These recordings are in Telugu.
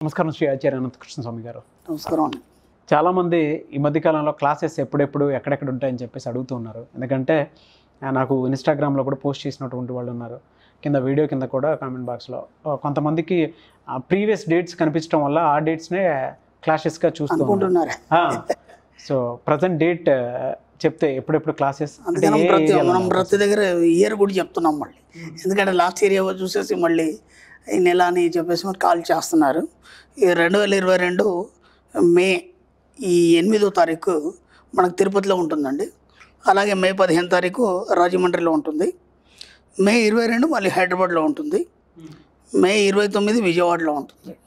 నమస్కారం శ్రీ ఆచార్య అనంతకృష్ణ స్వామి గారు నమస్కారం అండి చాలామంది ఈ మధ్యకాలంలో క్లాసెస్ ఎప్పుడెప్పుడు ఎక్కడెక్కడ ఉంటాయని చెప్పేసి అడుగుతూ ఉన్నారు ఎందుకంటే ఆ, నాకు ఇన్స్టాగ్రామ్లో కూడా పోస్ట్ చేసినటువంటి వాళ్ళు ఉన్నారు కింద వీడియో కింద కూడా కామెంట్ బాక్స్లో కొంతమందికి ప్రీవియస్ డేట్స్ కనిపించడం వల్ల ఆ డేట్స్నే క్లాసెస్గా చూస్తూ ఉన్నారు. అనుకుంటున్నారా ఆ, సో ప్రజెంట్ డేట్ చెప్తే ఎప్పుడెప్పుడు క్లాసెస్ అందుకే మనం ప్రతి మనం ప్రతి దగ్గర ఇయర్ కూడా చెప్తున్నాం మళ్ళీ ఎందుకంటే లాస్ట్ ఇయర్ ఏవో చూసేసి మళ్ళీ ఈ నెల అని చెప్పేసి మరి కాల్ చేస్తున్నారు ఈ రెండు వేల ఇరవై రెండు మే ఈ ఎనిమిదో తారీఖు మనకు తిరుపతిలో ఉంటుందండి అలాగే మే పదిహేను తారీఖు రాజమండ్రిలో ఉంటుంది మే ఇరవై రెండు మళ్ళీ హైదరాబాద్లో ఉంటుంది మే ఇరవై తొమ్మిది విజయవాడలో ఉంటుంది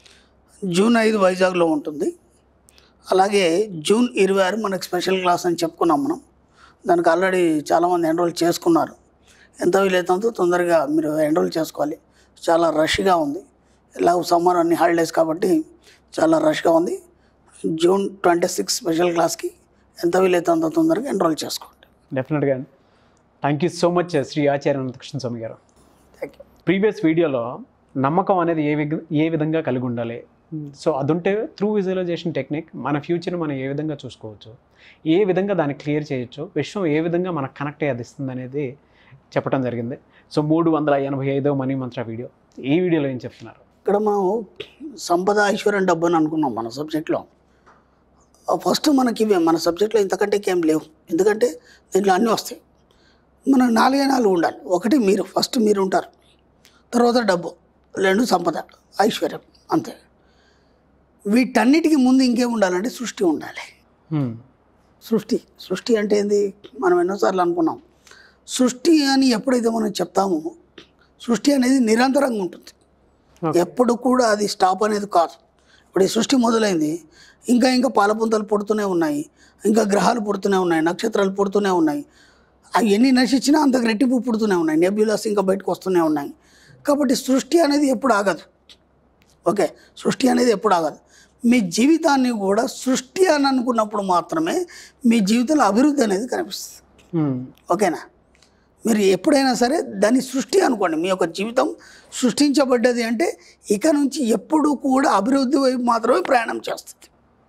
జూన్ ఐదు వైజాగ్లో ఉంటుంది అలాగే జూన్ ఇరవై ఆరు మనకు స్పెషల్ క్లాస్ అని చెప్పుకున్నాం మనం దానికి ఆల్రెడీ చాలామంది ఎన్రోల్ చేసుకున్నారు ఎంత వీలైతుందో తొందరగా మీరు ఎన్రోల్ చేసుకోవాలి చాలా రష్గా ఉంది ఇలా సమ్మర్ అన్ని హాలిడేస్ కాబట్టి చాలా రష్గా ఉంది జూన్ ట్వంటీ సిక్స్ స్పెషల్ క్లాస్కి ఎంత వీలైతుందో తొందరగా ఎన్రోల్ చేసుకోండి డెఫినెట్గా thank you so much Shri Acharya Anantakrishna Swami garu thank you previous వీడియోలో నమ్మకం అనేది ఏ విధ ఏ విధంగా కలిగి ఉండాలి సో అదుంటే త్రూ విజువలైజేషన్ టెక్నిక్ మన ఫ్యూచర్ మనం ఏ విధంగా చూసుకోవచ్చు ఏ విధంగా దాన్ని క్లియర్ చేయొచ్చు విశ్వం ఏ విధంగా మనకు కనెక్ట్ అయ్యి అందిస్తుంది అనేది చెప్పడం జరిగింది సో మూడు వందల ఎనభై ఐదో మనీ మంత్ర వీడియో ఈ వీడియోలో ఏం చెప్తున్నారు ఇక్కడ మనం సంపద ఐశ్వర్యం డబ్బు అని అనుకున్నాం మన సబ్జెక్ట్లో ఫస్ట్ మనకి ఇవే మన సబ్జెక్ట్లో ఇంతకంటే ఏం లేవు ఎందుకంటే దీంట్లో అన్నీ వస్తాయి మన నాలుగే నాలుగు ఉండాలి ఒకటి మీరు ఫస్ట్ మీరు ఉంటారు తర్వాత డబ్బు రెండు సంపద ఐశ్వర్యం అంతే వీటన్నిటికీ ముందు ఇంకేం ఉండాలంటే సృష్టి ఉండాలి Hmm. సృష్టి సృష్టి అంటే ఏంది మనం ఎన్నోసార్లు అనుకున్నాం సృష్టి అని ఎప్పుడైతే మనం చెప్తామో సృష్టి అనేది నిరంతరంగా ఉంటుంది Okay. ఎప్పుడు కూడా అది స్టాప్ అనేది కాదు ఇప్పుడు ఈ సృష్టి మొదలైంది ఇంకా ఇంకా పాలపుంతలు పుడుతూనే ఉన్నాయి ఇంకా గ్రహాలు పుడుతూనే ఉన్నాయి నక్షత్రాలు పుడుతూనే ఉన్నాయి అవి ఎన్ని నశించినా అంత రెట్టింపు పుడుతూనే ఉన్నాయి నెబ్యులస్ ఇంకా బయటకు వస్తూనే ఉన్నాయి కాబట్టి సృష్టి అనేది ఎప్పుడు ఆగదు ఓకే సృష్టి అనేది ఎప్పుడు ఆగదు మీ జీవితాన్ని కూడా సృష్టి అని అనుకున్నప్పుడు మాత్రమే మీ జీవితంలో అభివృద్ధి అనేది కనిపిస్తుంది Hmm. ఓకేనా మీరు ఎప్పుడైనా సరే దాన్ని సృష్టి అనుకోండి మీ యొక్క జీవితం సృష్టించబడ్డది అంటే ఇక నుంచి ఎప్పుడు కూడా అభివృద్ధి వైపు మాత్రమే ప్రయాణం చేస్తుంది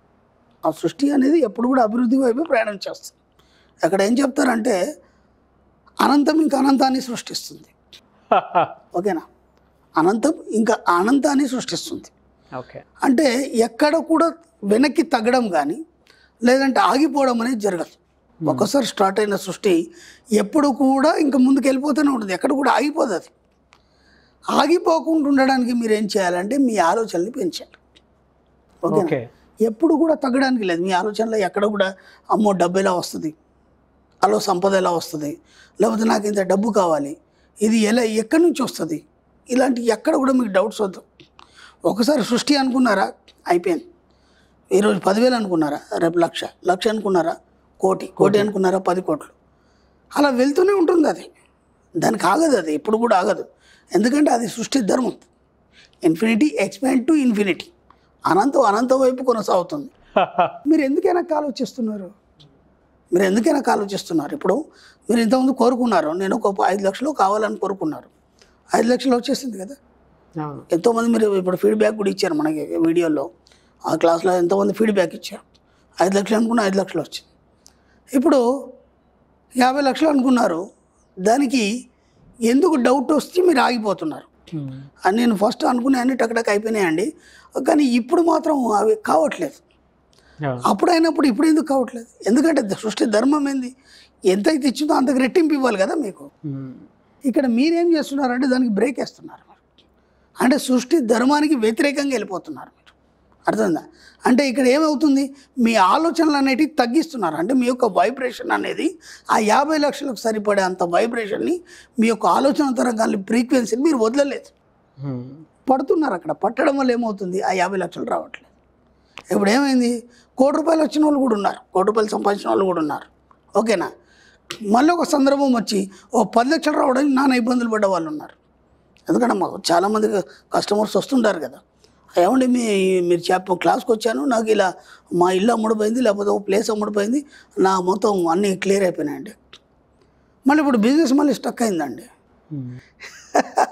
ఆ సృష్టి అనేది ఎప్పుడు కూడా అభివృద్ధి వైపు ప్రయాణం చేస్తుంది అక్కడ ఏం చెప్తారంటే అనంతం ఇంకా అనంతాన్ని సృష్టిస్తుంది ఓకేనా అనంతం ఇంకా అనంతాన్ని సృష్టిస్తుంది ఓకే అంటే ఎక్కడ కూడా వెనక్కి తగ్గడం కానీ లేదంటే ఆగిపోవడం అనేది జరగదు ఒకసారి స్టార్ట్ అయిన సృష్టి ఎప్పుడు కూడా ఇంకా ముందుకు వెళ్ళిపోతూనే ఉంటుంది ఎక్కడ కూడా ఆగిపోదు అది ఆగిపోకుండా ఉండడానికి మీరు ఏం చేయాలంటే మీ ఆలోచనలు పెంచాలి ఓకే ఓకే ఎప్పుడు కూడా తగ్గడానికి లేదు మీ ఆలోచనలో ఎక్కడ కూడా అమ్మో డబ్బు ఎలా వస్తుంది అలో సంపద ఎలా వస్తుంది లేకపోతే నాకు ఇంత డబ్బు కావాలి ఇది ఎలా ఎక్కడి నుంచి వస్తుంది ఇలాంటి ఎక్కడ కూడా మీకు డౌట్స్ వద్దు ఒకసారి సృష్టి అనుకున్నారా అయిపోయింది ఈరోజు పదివేలు అనుకున్నారా రేపు లక్ష లక్ష అనుకున్నారా కోటి కోటి అనుకున్నారా పది కోట్లు అలా వెళ్తూనే ఉంటుంది అది దానికి ఆగదు అది ఎప్పుడు కూడా ఆగదు ఎందుకంటే అది సృష్టి ధర్మం ఇన్ఫినిటీ ఎక్స్పాండ్ టు ఇన్ఫినిటీ అనంతం అనంతం వైపు కొనసాగుతుంది మీరు ఎందుకైనా ఆలోచిస్తున్నారు మీరు ఎందుకైనా ఆలోచిస్తున్నారు ఇప్పుడు మీరు ఇంతకుముందు కోరుకున్నారు నేను ఒక ఐదు లక్షలు కావాలని కోరుకున్నారు ఐదు లక్షలు వచ్చేసింది కదా అవును. ఎంతోమంది మీరు ఇప్పుడు ఫీడ్బ్యాక్ కూడా ఇచ్చారు మనకి వీడియోలో ఆ క్లాస్లో ఎంతోమంది ఫీడ్బ్యాక్ ఇచ్చారు ఐదు లక్షలు అనుకున్న ఐదు లక్షలు వచ్చింది ఇప్పుడు యాభై లక్షలు అనుకున్నారు దానికి ఎందుకు డౌట్ వస్తే మీరు ఆగిపోతున్నారు Hmm. అని నేను ఫస్ట్ అనుకునే అన్ని టక్ అయిపోయినాయండి కానీ ఇప్పుడు మాత్రం అవి కావట్లేదు అవును. అప్పుడు అయినప్పుడు ఇప్పుడు ఎందుకు కావట్లేదు ఎందుకంటే ద- సృష్టి ధర్మం ఏంది ఎంతైతే ఇచ్చిందో అంతకు రెట్టింపు ఇవ్వాలి కదా మీకు Hmm. ఇక్కడ మీరేం చేస్తున్నారంటే దానికి బ్రేక్ వేస్తున్నారు మీరు. అంటే సృష్టి ధర్మానికి వ్యతిరేకంగా వెళ్ళిపోతున్నారు మీరు అర్థమైందా అంటే ఇక్కడ ఏమవుతుంది మీ ఆలోచనలు అనేటివి తగ్గిస్తున్నారు అంటే మీ యొక్క వైబ్రేషన్ అనేది ఆ యాభై లక్షలకు సరిపడే అంత వైబ్రేషన్ని మీ యొక్క ఆలోచన తరంగాన్ని ఫ్రీక్వెన్సీని మీరు వదలలేదు Hmm. పడుతున్నారు అక్కడ పట్టడం వల్ల ఏమవుతుంది ఆ యాభై లక్షలు రావట్లేదు ఇప్పుడు ఏమైంది కోటి రూపాయలు వచ్చిన వాళ్ళు కూడా ఉన్నారు కోటి రూపాయలు సంపాదించిన వాళ్ళు కూడా ఉన్నారు ఓకేనా మళ్ళీ ఒక సందర్భం వచ్చి ఓ పది లక్షలు రావడానికి నానా ఇబ్బందులు పడ్డ వాళ్ళు ఉన్నారు ఎందుకంటే మాకు చాలామంది కస్టమర్స్ వస్తుంటారు కదా ఏమండి మీ మీరు చెప్ప క్లాస్కి వచ్చాను నాకు ఇలా మా ఇల్లు అమ్ముడిపోయింది లేకపోతే ఒక ప్లేస్ అమ్ముడిపోయింది నా మొత్తం అన్నీ క్లియర్ అయిపోయినాయండి మళ్ళీ ఇప్పుడు బిజినెస్ మళ్ళీ స్టక్ అయిందండి Hmm.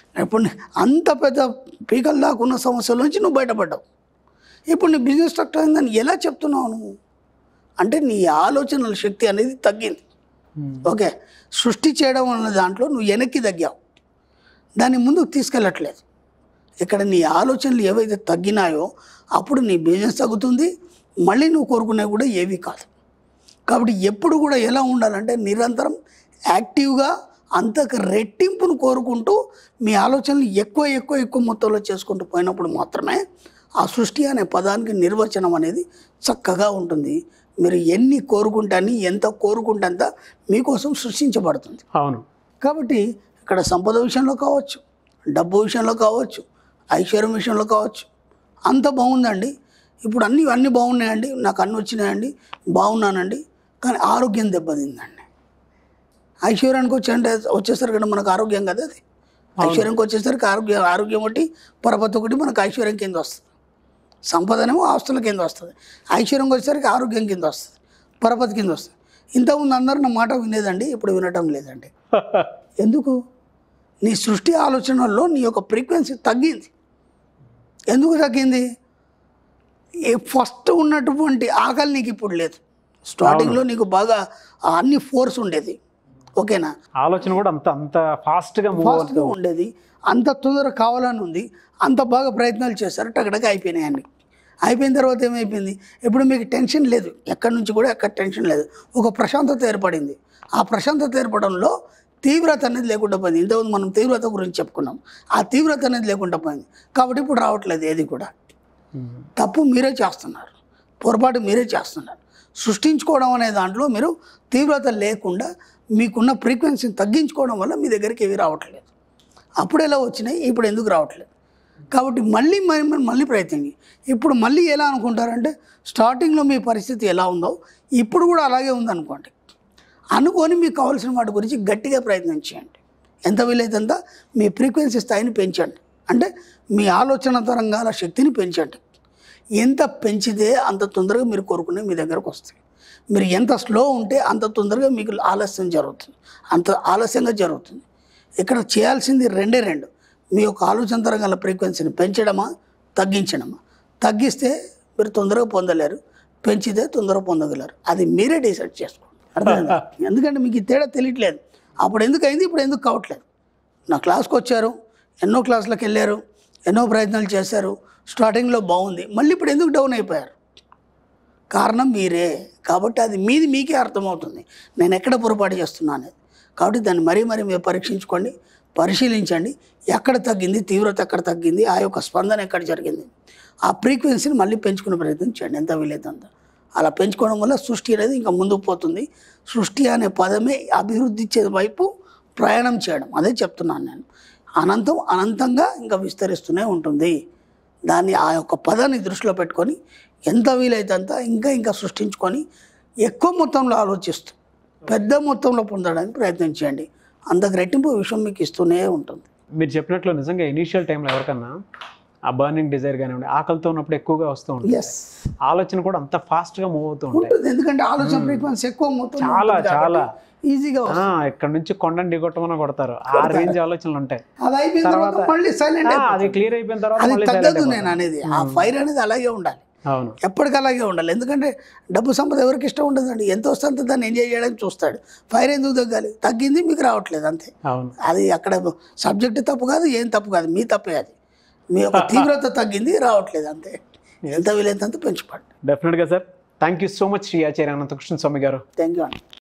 ఇప్పుడు నీ- అంత పెద్ద పీకల దాకా ఉన్న సమస్యల నుంచి నువ్వు బయటపడ్డావు ఇప్పుడు నీ బిజినెస్ స్ట్రక్చర్ అయిందని ఎలా చెప్తున్నావు నువ్వు అంటే నీ ఆలోచనల శక్తి అనేది తగ్గింది ఓకే సృష్టి చేయడం అన్న దాంట్లో నువ్వు వెనక్కి తగ్గావు దాన్ని ముందుకు తీసుకెళ్ళట్లేదు ఇక్కడ నీ ఆలోచనలు ఏవైతే తగ్గినాయో అప్పుడు నీ బిజినెస్ తగ్గుతుంది మళ్ళీ నువ్వు కోరుకునేవి కూడా ఏవి కాదు కాబట్టి ఎప్పుడు కూడా ఎలా ఉండాలంటే నిరంతరం యాక్టివ్గా అంతకు రెట్టింపును కోరుకుంటూ మీ ఆలోచనలు ఎక్కువ ఎక్కువ ఎక్కువ మొత్తంలో చేసుకుంటూ పోయినప్పుడు మాత్రమే ఆ సృష్టి అనే పదానికి నిర్వచనం అనేది చక్కగా ఉంటుంది మీరు ఎన్ని కోరుకుంటే అన్ని ఎంత కోరుకుంటే అంత మీకోసం సృష్టించబడుతుంది అవును కాబట్టి ఇక్కడ సంపద విషయంలో కావచ్చు డబ్బు విషయంలో కావచ్చు ఐశ్వర్యం విషయంలో కావచ్చు అంత బాగుందండి ఇప్పుడు అన్నీ అన్నీ బాగున్నాయండి నాకు అన్నీ వచ్చినాయండి బాగున్నానండి కానీ ఆరోగ్యం దెబ్బతిందండి ఐశ్వర్యానికి వచ్చి అంటే వచ్చేసరికి అంటే మనకు ఆరోగ్యం కదా అది ఐశ్వర్యంకి వచ్చేసరికి ఆరోగ్యం ఆరోగ్యం ఒకటి పరపతి ఒకటి మనకు ఐశ్వర్యం కింద వస్తుంది సంపదనేమో ఆస్తుల కింద వస్తుంది ఐశ్వర్యంకి వచ్చేసరికి ఆరోగ్యం కింద వస్తుంది పరపతి కింద వస్తుంది ఇంతకుముందు అందరూ నా మాట వినేదండి ఇప్పుడు వినటం లేదండి ఎందుకు నీ సృష్టి ఆలోచనల్లో నీ యొక్క ఫ్రీక్వెన్సీ తగ్గింది ఎందుకు తగ్గింది ఈ ఫస్ట్ ఉన్నటువంటి ఆకలి నీకు ఇప్పుడు లేదు స్టార్టింగ్లో నీకు బాగా ఆ అన్ని ఫోర్స్ ఉండేది ఓకేనా ఆలోచన కూడా అంత అంత ఫాస్ట్గా మూవ్ ఫాస్ట్గా ఉండేది అంత తొందర కావాలని ఉంది అంత బాగా ప్రయత్నాలు చేశారు టగటగా అయిపోయినాయండి అయిపోయిన తర్వాత ఏమైపోయింది ఇప్పుడు మీకు టెన్షన్ లేదు ఎక్కడి నుంచి కూడా ఎక్కడ టెన్షన్ లేదు ఒక ప్రశాంతత ఏర్పడింది ఆ ప్రశాంతత ఏర్పడంలో తీవ్రత అనేది లేకుండా పోయింది ఇంతకుముందు మనం తీవ్రత గురించి చెప్పుకున్నాం ఆ తీవ్రత అనేది లేకుండా పోయింది కాబట్టి ఇప్పుడు రావట్లేదు ఏది కూడా తప్పు మీరే చేస్తున్నారు పొరపాటు మీరే చేస్తున్నారు సృష్టించుకోవడం అనే దాంట్లో మీరు తీవ్రత లేకుండా మీకున్న ఫ్రీక్వెన్సీని తగ్గించుకోవడం వల్ల మీ దగ్గరికి ఏవి రావట్లేదు అప్పుడు ఎలా వచ్చినాయి ఇప్పుడు ఎందుకు రావట్లేదు కాబట్టి మళ్ళీ మరి మరి మళ్ళీ ప్రయత్నించి ఇప్పుడు మళ్ళీ ఎలా అనుకుంటారంటే స్టార్టింగ్లో మీ పరిస్థితి ఎలా ఉందో ఇప్పుడు కూడా అలాగే ఉందనుకోండి అనుకొని మీకు కావాల్సిన వాటి గురించి గట్టిగా ప్రయత్నం చేయండి ఎంత వీలైతే మీ ఫ్రీక్వెన్సీ స్థాయిని పెంచండి అంటే మీ ఆలోచన తరంగాల శక్తిని పెంచండి ఎంత పెంచితే అంత తొందరగా మీరు కోరుకునే మీ దగ్గరకు వస్తాయి మీరు ఎంత స్లో ఉంటే అంత తొందరగా మీకు ఆలస్యం జరుగుతుంది అంత ఆలస్యంగా జరుగుతుంది ఇక్కడ చేయాల్సింది రెండే రెండు మీ యొక్క ఆలోచన తరంగాల ఫ్రీక్వెన్సీని పెంచడమా తగ్గించడమా తగ్గిస్తే మీరు తొందరగా పొందలేరు పెంచితే తొందరగా పొందగలరు అది మీరే డిసైడ్ చేసుకోండి అర్థమైందా ఎందుకంటే మీకు ఈ తేడా తెలియట్లేదు అప్పుడు ఎందుకు అయింది ఇప్పుడు ఎందుకు కావట్లేదు నా క్లాస్కి వచ్చారు ఎన్నో క్లాసులకు వెళ్ళారు ఎన్నో ప్రయత్నాలు చేశారు స్టార్టింగ్లో బాగుంది మళ్ళీ ఇప్పుడు ఎందుకు డౌన్ అయిపోయారు కారణం మీరే కాబట్టి అది మీది మీకే అర్థమవుతుంది నేను ఎక్కడ పొరపాటు చేస్తున్నా అనేది కాబట్టి దాన్ని మరీ మరీ మీరు పరీక్షించుకోండి పరిశీలించండి ఎక్కడ తగ్గింది తీవ్రత ఎక్కడ తగ్గింది ఆ యొక్క స్పందన ఎక్కడ జరిగింది ఆ ఫ్రీక్వెన్సీని మళ్ళీ పెంచుకునే ప్రయత్నం చేయండి ఎంత వీలైతే అంత అలా పెంచుకోవడం వల్ల సృష్టి అనేది ఇంకా ముందుకు పోతుంది సృష్టి అనే పదమే అభివృద్ధి చే వైపు ప్రయాణం చేయడం అదే చెప్తున్నాను నేను అనంతం అనంతంగా ఇంకా విస్తరిస్తూనే ఉంటుంది దాన్ని ఆ యొక్క పదాన్ని దృష్టిలో పెట్టుకొని ఎంత వీలైతే అంత ఇంకా ఇంకా సృష్టించుకొని ఎక్కువ మొత్తంలో ఆలోచిస్తూ పెద్ద మొత్తంలో పొందడానికి ప్రయత్నం చేయండి అంతకు రెట్టింపు విషయం మీకు ఇస్తూనే ఉంటుంది మీరు చెప్పినట్లు నిజంగా ఇనీషియల్ టైంలో ఎవరికన్నా ఆ బర్నింగ్ డిజైర్ కానివ్వండి ఆకలితో ఉన్నప్పుడు ఎక్కువగా వస్తూ ఉంటుంది ఎస్ ఆలోచన కూడా అంత ఫాస్ట్గా మూవ్ అవుతూ ఉంటాయి ఉంటుంది ఎందుకంటే ఆలోచన ఫ్రీక్వెన్సీ ఎక్కువ మొత్తం చాలా, చాలా. ఈజీగా ఆ, ఇక్కడ నుంచి కొండని దిగొట్టమని కొడతారు ఆ రేంజ్ ఆలోచనలు ఉంటాయి అది అయిపోయిన తర్వాత తర్వాత- మళ్ళీ సైలెంట్ ఆ, అది క్లియర్ అయిపోయిన తర్వాత అది మళ్ళీ తగ్గదు silent నేను అయిపోతాం. అనేది ఆ ఫైర్ అనేది అలాగే ఉండాలి అవును ఎప్పటికీ అలాగే ఉండాలి ఎందుకంటే డబ్బు సంపద ఎవరికి ఇష్టం ఉండదండి ఎంత వస్తే అంత దాన్ని ఎంజాయ్ చేయడానికి చూస్తాడు ఫైర్ ఎందుకు తగ్గాలి తగ్గింది మీకు రావట్లేదు అంతే అవును అది అక్కడ సబ్జెక్ట్ తప్పు కాదు ఏం తప్పు కాదు మీ తప్పే అది మీ యొక్క తీవ్రత తగ్గింది రావట్లేదు అంతే ఎంత వీలైనంత పెంచుకోండి డెఫినెట్గా sir thank you so much Shri Acharya Anantakrishna Swami garu thank you అండి